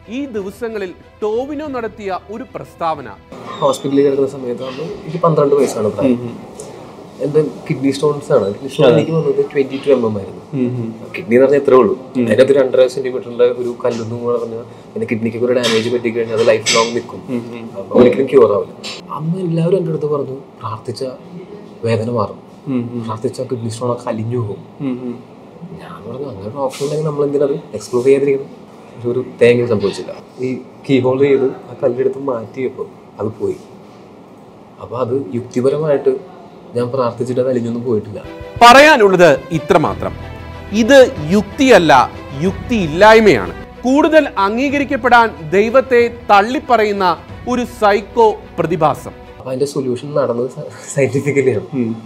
ഈ ദിവസങ്ങളിൽ ടോവിനോ നടത്തിയ ഒരു പ്രസ്താവന ഹോസ്പിറ്റലിൽ കിടക്കുന്ന സമയത്താണ് എനിക്ക് പന്ത്രണ്ട് വയസ്സാണ് പ്രായം എന്റെ കിഡ്നി സ്റ്റോൺസ് ആണ് കിഡ്നി സ്റ്റോൺ എനിക്ക് വന്നത് ട്വന്റി ടു എം എം ആയിരുന്നു കിഡ്നി എന്ന് പറഞ്ഞാൽ എത്രേ ഉള്ളൂ അതിനകത്ത് രണ്ടര സെന്റിമീറ്ററിന്റെ ഒരു കല്ലെന്ന് പറഞ്ഞാൽ എന്റെ കിഡ്നിക്ക് ഒരു ഡാമേജ് പറ്റി കഴിഞ്ഞാൽ അത് ലൈഫ് ലോങ് നിൽക്കും അപ്പൊ ഒരിക്കലും ക്യൂർ ആവില്ല അന്ന് എല്ലാവരും എൻ്റെ അടുത്ത് പറഞ്ഞു പ്രാർത്ഥിച്ച വേദന മാറും പ്രാർത്ഥിച്ച കിഡ്നി സ്റ്റോൺ ഒക്കെ അലിഞ്ഞു പോകും ഞാൻ പറഞ്ഞു അങ്ങനെ ഒരു ഓപ്ഷൻ ഉണ്ടെങ്കിൽ നമ്മൾ എന്തിനത് എക്സ്പ്ലോർ ചെയ്യാതിരിക്കണം പക്ഷെ ഒരു തേങ്ങ സംഭവിച്ചില്ല ഈ കീ ഹോൾഡ് ചെയ്ത് ആ കല്ലെടുത്ത് മാറ്റിയപ്പോൾ അത് പോയി അപ്പോൾ അത് യുക്തിപരമായിട്ട് ഞാൻ പ്രാർത്ഥിച്ചിട്ട് അത് അലിഞ്ഞൊന്നും പോയിട്ടില്ല പറയാനുള്ളത് ഇത്രമാത്രം ഇത് യുക്തിയല്ല യുക്തിയില്ലായ്മയാണ് കൂടുതൽ അംഗീകരിക്കപ്പെടാൻ ദൈവത്തെ തള്ളിപ്പറയുന്ന ഒരു സൈക്കോ പ്രതിഭാസം അപ്പോൾ അതിൻ്റെ സൊല്യൂഷൻ നടന്നത് സയന്റിഫിക്കലിയാണ്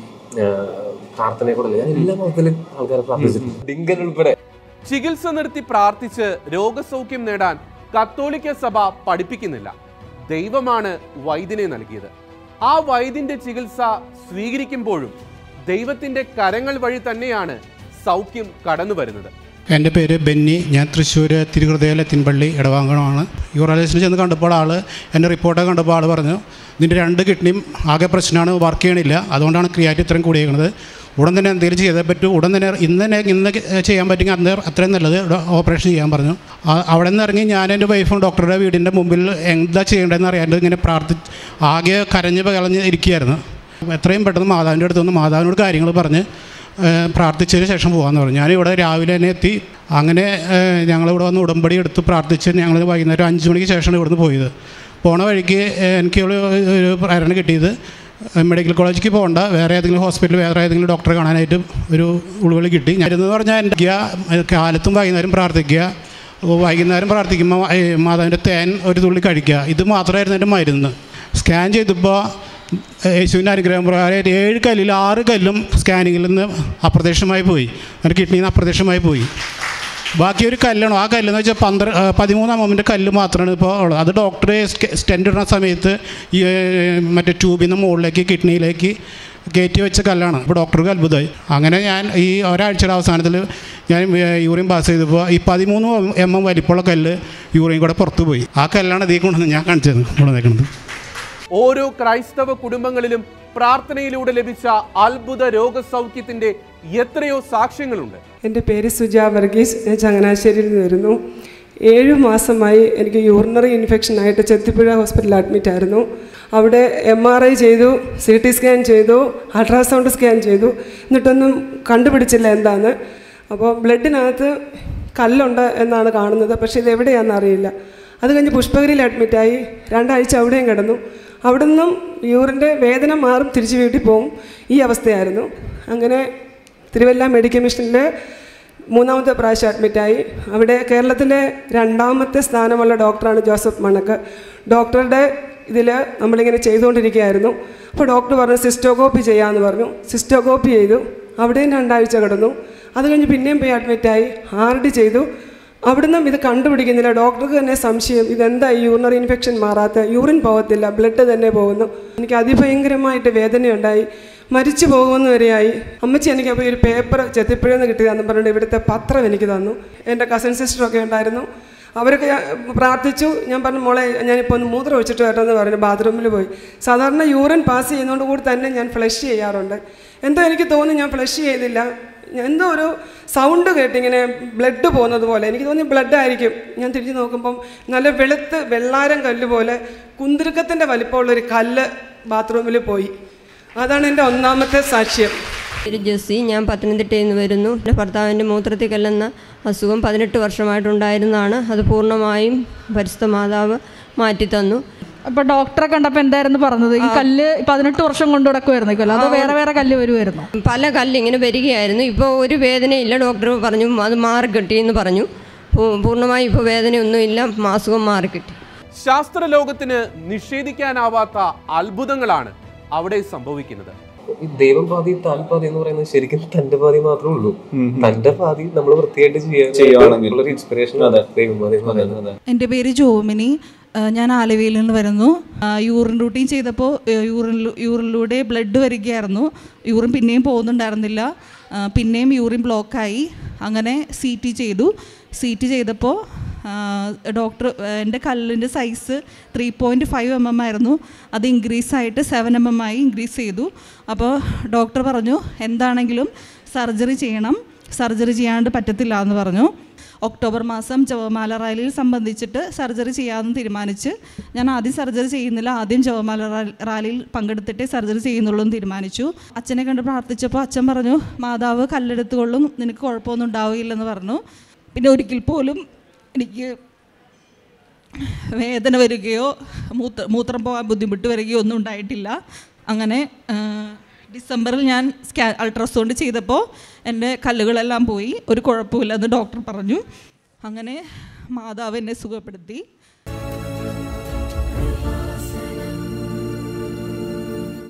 പ്രാർത്ഥനയെ കൂടെ ഞാൻ എല്ലാ മതത്തിലും ആൾക്കാരെ പ്രാർത്ഥിച്ചിട്ടുണ്ട് ഡിങ്കൻ ഉൾപ്പെടെ ചികിത്സ നിർത്തി പ്രാർത്ഥിച്ച് രോഗസൗഖ്യം നേടാൻ കത്തോലിക്ക സഭ പഠിപ്പിക്കുന്നില്ല ദൈവമാണ് വൈദ്യനെ നൽകിയത് ആ വൈദ്യന്റെ ചികിത്സ സ്വീകരിക്കുമ്പോഴും ദൈവത്തിന്റെ കരങ്ങൾ വഴി തന്നെയാണ് സൗഖ്യം കടന്നു വരുന്നത് എൻ്റെ പേര് ബെന്നി ഞാൻ തൃശ്ശൂർ തിരുഹൃദയ ലത്തിൻപള്ളി ഇടവാങ്കണമാണ് യൂറോളജിസ്റ്റിൽ ചെന്ന് കണ്ടപ്പോൾ ആൾ എൻ്റെ റിപ്പോർട്ടൊക്കെ കണ്ടപ്പോൾ ആൾ പറഞ്ഞു ഇതിൻ്റെ രണ്ട് കിഡ്നിയും ആകെ പ്രശ്നമാണ് വർക്ക് ചെയ്യണില്ല അതുകൊണ്ടാണ് ക്രിയാറ്റ് ഇത്രയും കൂടിയേക്കുന്നത് ഉടൻ തന്നെ എന്തെങ്കിലും ചെയ്തേ പറ്റൂ ഉടൻ തന്നെ ഇന്ന് തന്നെ ഇന്ന് ചെയ്യാൻ പറ്റുമെങ്കിൽ അന്ന് അത്രയും നല്ലത് ഓപ്പറേഷൻ ചെയ്യാൻ പറഞ്ഞു ആ- അവിടെ നിന്ന് ഇറങ്ങി ഞാൻ എൻ്റെ വൈഫും ഡോക്ടറുടെ വീടിൻ്റെ മുമ്പിൽ എന്താ ചെയ്യേണ്ടതെന്ന് അറിയാണ്ട് ഇങ്ങനെ പ്രാർത്ഥി ആകെ കരഞ്ഞ് കളഞ്ഞ് ഇരിക്കുകയായിരുന്നു എത്രയും പെട്ടെന്ന് മാതാവിൻ്റെ അടുത്ത് വന്ന് മാതാവിനോട് കാര്യങ്ങൾ പറഞ്ഞ് ഏഹ് പ്രാർത്ഥിച്ചതിന് ശേഷം പോകാമെന്ന് പറഞ്ഞു ഞാനിവിടെ രാവിലെ തന്നെ എത്തി അങ്ങനെ ഏഹ് ഞങ്ങളിവിടെ വന്ന് ഉടമ്പടി എടുത്ത് പ്രാർത്ഥിച്ച് ഞങ്ങൾ വൈകുന്നേരം അഞ്ച് മണിക്ക് ശേഷമാണ് ഇവിടുന്ന് പോയത് പോണ വഴിക്ക് ഏഹ് എനിക്ക് ഒരു ഒരു പ്രേരണ കിട്ടിയത് മെഡിക്കൽ കോളേജിലേക്ക് പോകണ്ട വേറെ ഏതെങ്കിലും ഹോസ്പിറ്റലിൽ വേറെ ഏതെങ്കിലും ഡോക്ടറെ കാണാനായിട്ട് ഒരു ഉൾവിളി കിട്ടി ഞാനിരുന്ന് പറഞ്ഞാൽ എൻ്റെ കാലത്തും വൈകുന്നേരം പ്രാർത്ഥിക്കുക വൈകുന്നേരം പ്രാർത്ഥിക്കുമ്പോൾ ഏഹ് മാതാവിൻ്റെ തേൻ ഒരു തുള്ളി കഴിക്കുക ഇത് മാത്രമായിരുന്നു എൻ്റെ മരുന്ന് സ്കാൻ ചെയ്തപ്പോൾ യേശുവിൻ്റെ അനുഗ്രഹം പ്രകാരം ഏഴ് കല്ലിൽ ആറ് കല്ലും സ്കാനിങ്ങിൽ നിന്ന് അപ്രത്യക്ഷമായി പോയി എൻ്റെ കിഡ്നിയിൽ നിന്ന് അപ്രത്യക്ഷമായി പോയി ബാക്കി ഒരു കല്ലാണ് ആ കല്ലെന്ന് വെച്ചാൽ പന്ത്ര ആ, പതിമൂന്നാം മമ്മിൻ്റെ കല്ല് മാത്രമാണ് ഇപ്പോൾ ഉള്ളത് അത് ഡോക്ടർ സ്റ്റെൻഡ് ഇടുന്ന സമയത്ത് ഈ ഏ, മറ്റേ ട്യൂബിൽ നിന്ന് മുകളിലേക്ക് കിഡ്നിയിലേക്ക് കയറ്റി വെച്ച കല്ലാണ് ഇപ്പോൾ ഡോക്ടർക്ക് അത്ഭുതമായി അങ്ങനെ ഞാൻ ഈ ഒരാഴ്ചയുടെ അവസാനത്തിൽ ഞാൻ യൂറിൻ പാസ് ചെയ്തപ്പോൾ ഈ പതിമൂന്ന് എം എം വലിപ്പമുള്ള കല്ല് യൂറിൻ കൂടെ പുറത്തു പോയി ആ കല്ലാണ് ഇതിൽ കൊണ്ടുവന്ന് ഞാൻ കാണിച്ചത് കൊണ്ടുവന്നേക്കുന്നത് ഓരോ ക്രൈസ്തവ കുടുംബങ്ങളിലും പ്രാർത്ഥനയിലൂടെ ലഭിച്ച അത്ഭുത രോഗസൗഖ്യത്തിന്റെ എത്രയോ സാക്ഷ്യങ്ങളുണ്ട് എൻ്റെ പേര് സുജ വർഗീസ് ഞാൻ ചങ്ങനാശ്ശേരിയിൽ നിന്ന് വരുന്നു ഏഴു മാസമായി എനിക്ക് യൂറിനറി ഇൻഫെക്ഷനായിട്ട് ചെത്തിപ്പുഴ ഹോസ്പിറ്റലിൽ അഡ്മിറ്റ് ആയിരുന്നു അവിടെ എം ആർ ഐ ചെയ്തു സി ടി സ്കാൻ ചെയ്തു അൾട്രാസൗണ്ട് സ്കാൻ ചെയ്തു എന്നിട്ടൊന്നും കണ്ടുപിടിച്ചില്ല എന്താന്ന് അപ്പോൾ ബ്ലഡിനകത്ത് കല്ലുണ്ട് എന്നാണ് കാണുന്നത് പക്ഷേ ഇത് എവിടെയാണെന്ന് അറിയില്ല അത് കഴിഞ്ഞ് പുഷ്പഗിരിയിൽ അഡ്മിറ്റായി രണ്ടാഴ്ച അവിടെയും കിടന്നു അവിടെ നിന്നും യൂറിൻ്റെ വേദന മാറും തിരിച്ച് വീട്ടിൽ പോകും ഈ അവസ്ഥയായിരുന്നു അങ്ങനെ തിരുവല്ല മെഡിക്കൽ മിഷനിൽ മൂന്നാമത്തെ പ്രാവശ്യം അഡ്മിറ്റായി അവിടെ കേരളത്തിലെ രണ്ടാമത്തെ സ്ഥാനമുള്ള ഡോക്ടറാണ് ജോസഫ് മണക്ക് ഡോക്ടറുടെ ഇതിൽ നമ്മളിങ്ങനെ ചെയ്തുകൊണ്ടിരിക്കുകയായിരുന്നു അപ്പോൾ ഡോക്ടർ പറഞ്ഞു സിസ്റ്റോകോപ്പി ചെയ്യാമെന്ന് പറഞ്ഞു സിസ്റ്റോകോപ്പി ചെയ്തു അവിടെയും രണ്ടാഴ്ച കിടന്നു അത് കഴിഞ്ഞ് പിന്നെയും പോയി അഡ്മിറ്റായി ആർ ഡി ചെയ്തു അവിടുന്ന് ഇത് കണ്ടുപിടിക്കുന്നില്ല ഡോക്ടർക്ക് തന്നെ സംശയം ഇതെന്താ ഈ യൂറിനറി ഇൻഫെക്ഷൻ മാറാത്ത യൂറിൻ പോകത്തില്ല ബ്ലഡ് തന്നെ പോകുന്നു എനിക്ക് അതിഭയങ്കരമായിട്ട് വേദനയുണ്ടായി മരിച്ചു പോകുമെന്ന് വരെയായി അമ്മച്ചി എനിക്ക് അപ്പോൾ ഒരു പേപ്പർ ചെത്തിപ്പുഴന്ന് കിട്ടിയതാന്ന് പറഞ്ഞിട്ട് ഇവിടുത്തെ പത്രം എനിക്ക് തന്നു എൻ്റെ കസിൻ സിസ്റ്ററൊക്കെ ഉണ്ടായിരുന്നു അവരൊക്കെ ഞാൻ പ്രാർത്ഥിച്ചു ഞാൻ പറഞ്ഞു മോളെ ഞാനിപ്പോൾ ഒന്ന് മൂത്രം ഒഴിച്ചിട്ട് വരണമെന്ന് പറഞ്ഞു ബാത്റൂമിൽ പോയി സാധാരണ യൂറിൻ പാസ് ചെയ്യുന്നതുകൊണ്ട് കൂടി തന്നെ ഞാൻ ഫ്ലഷ് ചെയ്യാറുണ്ട് എന്തോ എനിക്ക് തോന്നി ഞാൻ ഫ്ലഷ് ചെയ്തില്ല എന്തോ ഒരു സൗണ്ട് കേട്ട് ഇങ്ങനെ ബ്ലഡ് പോകുന്നത് പോലെ എനിക്ക് തോന്നി ബ്ലഡ് ആയിരിക്കും ഞാൻ തിരിഞ്ഞ് നോക്കുമ്പം നല്ല വെളുത്ത് വെള്ളാരം കല്ല് പോലെ കുന്തിരുക്കത്തിൻ്റെ വലിപ്പമുള്ളൊരു കല്ല് ബാത്റൂമിൽ പോയി അതാണ് എൻ്റെ ഒന്നാമത്തെ സാക്ഷ്യം പേര് ജെസ്സി ഞാൻ പത്തനംതിട്ടയിൽ നിന്ന് വരുന്നു എൻ്റെ ഭർത്താവിൻ്റെ മൂത്രത്തിൽ കല്ലെന്ന അസുഖം പതിനെട്ട് വർഷമായിട്ടുണ്ടായിരുന്നതാണ് അത് പൂർണ്ണമായും പരിശുദ്ധ മാതാവ് മാറ്റിത്തന്നു അപ്പൊ ഡോക്ടറെ കണ്ടപ്പോൾ എന്തായിരുന്നു പറഞ്ഞത് ഈ കല്ല് പതിനെട്ട് വർഷം കൊണ്ട് കിടക്കുമായിരുന്നു ഈ കല്ല് അതോ വേറെ വേറെ കല്ല് വരുമായിരുന്നു പല കല്ല് ഇങ്ങനെ വരികയായിരുന്നു ഇപ്പോൾ ഒരു വേദനയില്ല ഡോക്ടർ പറഞ്ഞു അത് മാറി കിട്ടിയെന്ന് പറഞ്ഞു പൂ- പൂർണ്ണമായും ഇപ്പോൾ വേദനയൊന്നുമില്ല അസുഖം മാറി കിട്ടി ശാസ്ത്രലോകത്തിന് നിഷേധിക്കാനാവാത്ത അത്ഭുതങ്ങളാണ് അവിടെ സംഭവിക്കുന്നത് ഈ ദൈവം പാതി താൻ പാതി എന്ന് പറയുന്നത് ശരിക്കും തന്റെ പാതി മാത്രമേ ഉള്ളൂ തന്റെ പാതി നമ്മൾ വൃത്തിയായിട്ട് ചെയ്യാൻ ഒരു ഇൻസ്പിറേഷൻ ദൈവം പാതി എന്ന് പറയുന്നത് എൻ്റെ പേര് ജോമിനി ആ, ഞാൻ ആലവിയിൽ നിന്ന് വരുന്നു ആ, യൂറിൻ റൂട്ടീൻ ചെയ്തപ്പോൾ യൂറിൻ യൂറിനിലൂടെ ബ്ലഡ് വരികയായിരുന്നു യൂറിൻ പിന്നെയും പോകുന്നുണ്ടായിരുന്നില്ല ആ, പിന്നെയും യൂറിൻ ബ്ലോക്കായി അങ്ങനെ സി ടി ചെയ്തു സി ടി ചെയ്തപ്പോൾ ഡോക്ടർ എൻ്റെ കല്ലിൻ്റെ size three point five M M ആയിരുന്നു അത് ഇൻക്രീസ് ആയിട്ട് സെവൻ എം എം ആയി ഇൻക്രീസ് ചെയ്തു അപ്പോൾ ഡോക്ടർ പറഞ്ഞു എന്താണെങ്കിലും സർജറി ചെയ്യണം സർജറി ചെയ്യാണ്ട് പറ്റത്തില്ല എന്ന് പറഞ്ഞു ഒക്ടോബർ മാസം ജവമാല റാലിയിൽ സംബന്ധിച്ചിട്ട് സർജറി ചെയ്യാമെന്ന് തീരുമാനിച്ച് ഞാൻ ആദ്യം സർജറി ചെയ്യുന്നില്ല ആദ്യം ജവമാല റാ- റാലിയിൽ പങ്കെടുത്തിട്ടേ സർജറി ചെയ്യുന്നുള്ളൂ എന്ന് തീരുമാനിച്ചു അച്ഛനെ കണ്ട് പ്രാർത്ഥിച്ചപ്പോൾ അച്ഛൻ പറഞ്ഞു മാതാവ് കല്ലെടുത്തുകൊള്ളും നിനക്ക് കുഴപ്പമൊന്നും ഉണ്ടാവുകയില്ലെന്ന് പറഞ്ഞു പിന്നെ ഒരിക്കൽ പോലും എനിക്ക് വേദന വരികയോ മൂത്ര മൂത്രം പോകാൻ ബുദ്ധിമുട്ട് വരികയോ ഒന്നും ഉണ്ടായിട്ടില്ല അങ്ങനെ ആ, ഡിസംബറിൽ ഞാൻ സ്കാ അൾട്രാസൗണ്ട് ചെയ്തപ്പോൾ എൻ്റെ കല്ലുകളെല്ലാം പോയി ഒരു കുഴപ്പമില്ലെന്ന് ഡോക്ടർ പറഞ്ഞു അങ്ങനെ മാതാവ് എന്നെ സുഖപ്പെടുത്തി